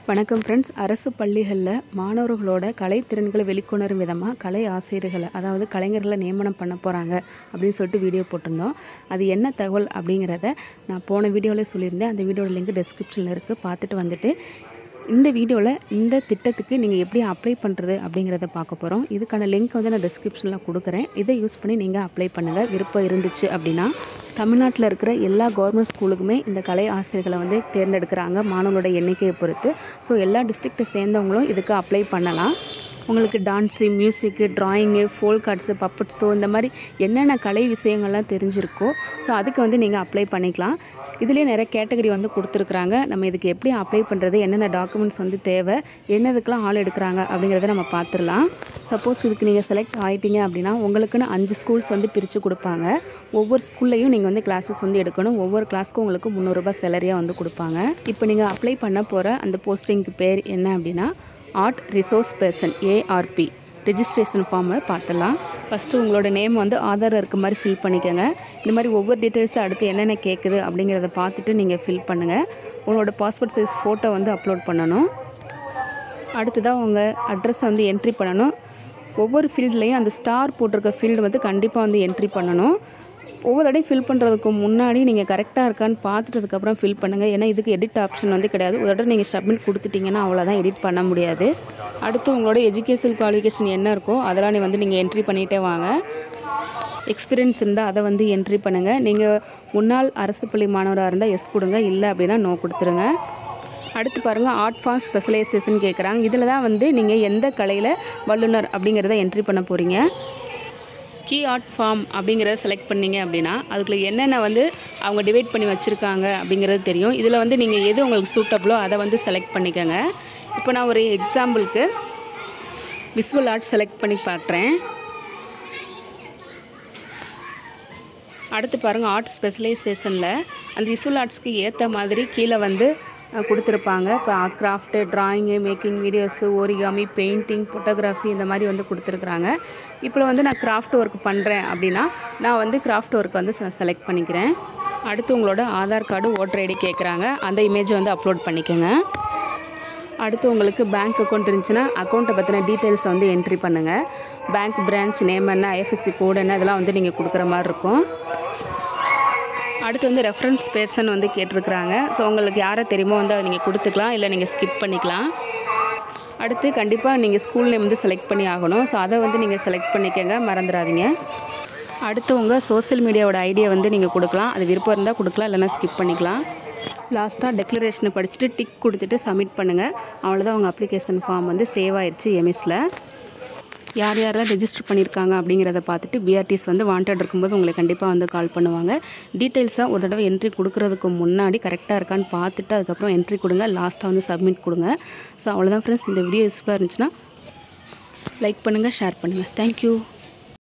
வணக்கம் ஃப்ரெண்ட்ஸ் அரசு பள்ளிகளில் மாணவர்களோட கலைத்திறன்களை வெளிக்கொணரும் விதமாக கலை ஆசிரியர்களை அதாவது கலைஞர்களை நியமனம் பண்ண போகிறாங்க அப்படின்னு சொல்லிட்டு வீடியோ போட்டிருந்தோம் அது என்ன தகவல் அப்படிங்கிறத நான் போன வீடியோவில் சொல்லியிருந்தேன் அந்த வீடியோட லிங்க் டெஸ்கிரிப்ஷனில் இருக்குது பார்த்துட்டு வந்துட்டு இந்த வீடியோவில் இந்த திட்டத்துக்கு நீங்கள் எப்படி அப்ளை பண்ணுறது அப்படிங்கிறத பார்க்க போகிறோம் இதுக்கான லிங்க் வந்து நான் டெஸ்கிரிப்ஷனில் கொடுக்குறேன் இதை யூஸ் பண்ணி நீங்கள் அப்ளை பண்ணுங்கள் விருப்பம் இருந்துச்சு அப்படின்னா தமிழ்நாட்டில் இருக்கிற எல்லா கவர்மெண்ட் ஸ்கூலுக்குமே இந்த கலை ஆசிரியர்களை வந்து தேர்ந்தெடுக்கிறாங்க மாணவர்களோட எண்ணிக்கையை பொறுத்து ஸோ எல்லா டிஸ்ட்ரிக்ட்டை சேர்ந்தவங்களும் இதுக்கு அப்ளை பண்ணலாம் உங்களுக்கு டான்ஸு மியூசிக்கு ட்ராயிங்கு ஃபோல் கார்ட்ஸு பப்பட் ஷோ இந்த மாதிரி என்னென்ன கலை விஷயங்கள்லாம் தெரிஞ்சிருக்கோ ஸோ அதுக்கு வந்து நீங்கள் அப்ளை பண்ணிக்கலாம் இதுலேயே நிறைய கேட்டகரி வந்து கொடுத்துருக்குறாங்க நம்ம இதுக்கு எப்படி அப்ளை பண்ணுறது என்னென்ன டாக்குமெண்ட்ஸ் வந்து தேவை என்னதுக்கெலாம் ஆள் எடுக்கிறாங்க அப்படிங்கிறத நம்ம பார்த்துடலாம் சப்போஸ் இதுக்கு நீங்கள் செலக்ட் ஆகிட்டீங்க அப்படின்னா உங்களுக்குன்னு அஞ்சு ஸ்கூல்ஸ் வந்து பிரித்து கொடுப்பாங்க ஒவ்வொரு ஸ்கூல்லையும் நீங்கள் வந்து கிளாஸஸ் வந்து எடுக்கணும் ஒவ்வொரு கிளாஸ்க்கும் உங்களுக்கு முந்நூறுரூபா சேலரியாக வந்து கொடுப்பாங்க இப்போ நீங்கள் அப்ளை பண்ண போகிற அந்த போஸ்டிங்க்கு பேர் என்ன அப்படின்னா art resource person ARP registration ஃபார்மை பார்த்துடலாம் ஃபஸ்ட்டு உங்களோட நேம் வந்து ஆதார் இருக்க மாதிரி ஃபில் பண்ணிக்கோங்க இந்த மாதிரி ஒவ்வொரு டீட்டெயில்ஸும் அடுத்து என்னென்ன கேட்குது அப்படிங்கிறத பார்த்துட்டு நீங்கள் ஃபில் பண்ணுங்கள் உங்களோட பாஸ்போர்ட் சைஸ் ஃபோட்டோ வந்து அப்லோட் பண்ணணும் அடுத்ததாக உங்கள் அட்ரஸை வந்து என்ட்ரி பண்ணணும் ஒவ்வொரு ஃபீல்ட்லேயும் அந்த ஸ்டார் போட்டிருக்க ஃபீல்டு வந்து கண்டிப்பாக வந்து என்ட்ரி பண்ணணும் ஒவ்வொரு இடையும் ஃபில் பண்ணுறதுக்கு முன்னாடி நீங்கள் கரெக்டாக இருக்கான்னு பார்த்துட்டதுக்கப்புறம் ஃபில் பண்ணுங்கள் ஏன்னா இதுக்கு எடிட் ஆப்ஷன் வந்து கிடையாது ஒரு தடவை நீங்கள் சப்மிட் கொடுத்துட்டிங்கன்னா அவ்வளோதான் எடிட் பண்ண முடியாது அடுத்து உங்களோட எஜுகேஷன் குவாலிஃபிகேஷன் என்ன இருக்கோ அதெல்லாம் நீ வந்து நீங்கள் என்ட்ரி பண்ணிகிட்டே வாங்க எக்ஸ்பீரியன்ஸ் இருந்தால் அதை வந்து என்ட்ரி பண்ணுங்கள் நீங்கள் முன்னாள் அரசு பள்ளி மாணவராக இருந்தால் எஸ் கொடுங்க இல்லை அப்படின்னா நோ கொடுத்துருங்க அடுத்து பாருங்கள் ஆர்ட் ஃபார்ம் ஸ்பெஷலைசேஷன் கேட்குறாங்க இதில் தான் வந்து நீங்கள் எந்த கலையில் வல்லுனர் அப்படிங்கிறத என்ட்ரி பண்ண போகிறீங்க கீ ஆர்ட் ஃபார்ம் அப்படிங்கிறத செலக்ட் பண்ணீங்க அப்படின்னா அதுக்குள்ள என்னென்ன வந்து அவங்க டிவைட் பண்ணி வச்சுருக்காங்க அப்படிங்கிறது தெரியும் இதில் வந்து நீங்கள் எது உங்களுக்கு சூட்டபிளோ அதை வந்து செலக்ட் பண்ணிக்கோங்க இப்போ நான் ஒரு எக்ஸாம்பிளுக்கு விசுவல் ஆர்ட் செலக்ட் பண்ணி பார்க்குறேன் அடுத்து பாருங்கள் ஆர்ட் ஸ்பெஷலைசேஷனில் அந்த விசுவல் ஆர்ட்ஸ்க்கு ஏற்ற மாதிரி கீழே வந்து அஹ், கொடுத்துருப்பாங்க இப்போ craft drawing making videos origami painting photography இந்த மாதிரி வந்து கொடுத்துருக்குறாங்க இப்போ வந்து நான் கிராஃப்ட் ஒர்க் பண்ணுறேன் அப்படின்னா நான் வந்து கிராஃப்ட் ஒர்க் வந்து செலக்ட் பண்ணிக்கிறேன் அடுத்து உங்களோட ஆதார் கார்டு ஓட்டர் ஐடி கேட்குறாங்க அந்த இமேஜை வந்து அப்லோட் பண்ணிக்கோங்க அடுத்து உங்களுக்கு பேங்க் அக்கௌண்ட் இருந்துச்சுன்னா அக்கௌண்ட்டை பற்றின டீட்டெயில்ஸ் வந்து என்ட்ரி பண்ணுங்கள் பேங்க் பிரான்ச் நேம் என்ன ஐஎஃப்எஸ்சி கோடு என்ன இதெல்லாம் வந்து நீங்கள் கொடுக்குற மாதிரி இருக்கும் அடுத்து வந்து ரெஃபரன்ஸ் பேர்சன் வந்து கேட்டிருக்கிறாங்க ஸோ உங்களுக்கு யாரை தெரியுமோ வந்து அதை நீங்கள் கொடுத்துக்கலாம் இல்லை நீங்கள் ஸ்கிப் பண்ணிக்கலாம் அடுத்து கண்டிப்பாக நீங்கள் ஸ்கூல் நேம் வந்து செலக்ட் பண்ணி ஆகணும் ஸோ அதை வந்து நீங்கள் செலக்ட் பண்ணிக்கோங்க மறந்துடாதீங்க அடுத்து உங்கள் சோஷியல் மீடியாவோட ஐடியா வந்து நீங்கள் கொடுக்கலாம் அது விருப்பம் இருந்தால் கொடுக்கலாம் இல்லைன்னா ஸ்கிப் பண்ணிக்கலாம் லாஸ்ட்டாக டெக்ளரேஷனை படிச்சுட்டு டிக் கொடுத்துட்டு சப்மிட் பண்ணுங்கள் அவ்வளோதான் உங்கள் அப்ளிகேஷன் ஃபார்ம் வந்து சேவ் ஆயிடுச்சு எம்எஸில் யார் யாரெல்லாம் ரெஜிஸ்டர் பண்ணியிருக்காங்க அப்படிங்கிறத பார்த்துட்டு பிஆர்டிஸ் வந்து வாண்டட் இருக்கும்போது உங்களுக்கு கண்டிப்பாக வந்து கால் பண்ணுவாங்க டீட்டெயில்ஸாக ஒரு தடவை என்ட்ரி கொடுக்குறதுக்கு முன்னாடி கரெக்டாக இருக்கான்னு பார்த்துட்டு அதுக்கப்புறம் என்ட்ரி கொடுங்க லாஸ்ட்டாக வந்து சப்மிட் கொடுங்க ஸோ அவ்வளோதான் ஃப்ரெண்ட்ஸ் இந்த வீடியோ யூஸ்ஃபுல்லாக இருந்துச்சுன்னா லைக் பண்ணுங்கள் ஷேர் பண்ணுங்கள் தேங்க்யூ